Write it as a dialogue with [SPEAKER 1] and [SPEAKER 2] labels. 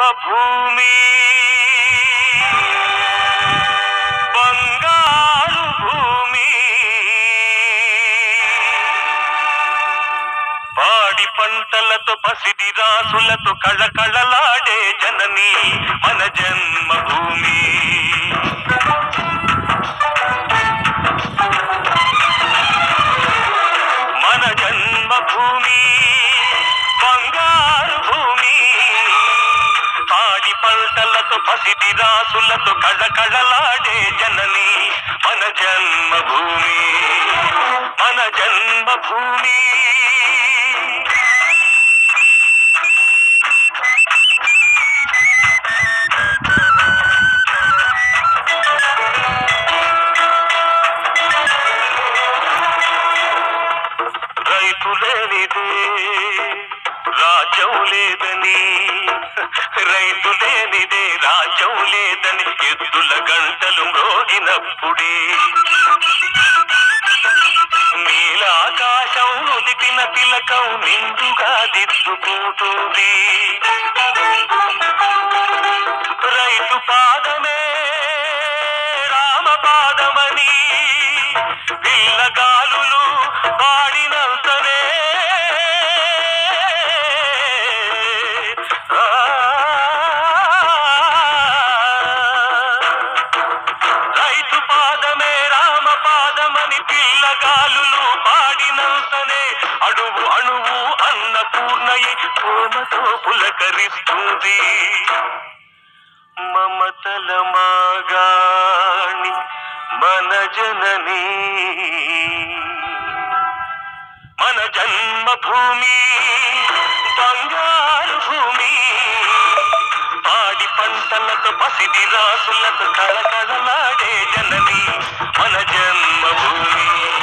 [SPEAKER 1] జన్మభూమి బంగారు భూమి పాడి పంటలతో పసిడి రాసులతో కళకళలాడే జనని మన జన్మభూమి మన జన్మభూమి బంగారు భూమి పాడి పంటలతో పసిడి రాసులతో కళకళలాడే జనని మన జన్మభూమి మన జన్మభూమి రైతు లేనిదే రాజ్యం లేదని రైతు లేనిదే రాజ్యం లేదని ఎద్దుల గంటలు మ్రోగినప్పుడే నీలాకాశం నుదిపిన తిలకం నిండుగా దిద్దుకుంటుంది రైతు పాదమే రామ పాదమని పిల్లగాలులు పాడినంతనే ఆ, రైతు పాదమే రామ పాదమని పిల్లగాలులు పాడినంతనే అడుగు అణువు అన్నపూర్ణయి ప్రేమతో పులకరిస్తుంది మమతల మాగాణి మన జనని మన జన్మభూమి బంగారు భూమి పాడి పంటలతో పసిడి రాసులతో కళకళలాడే జనని మన జన్మభూమి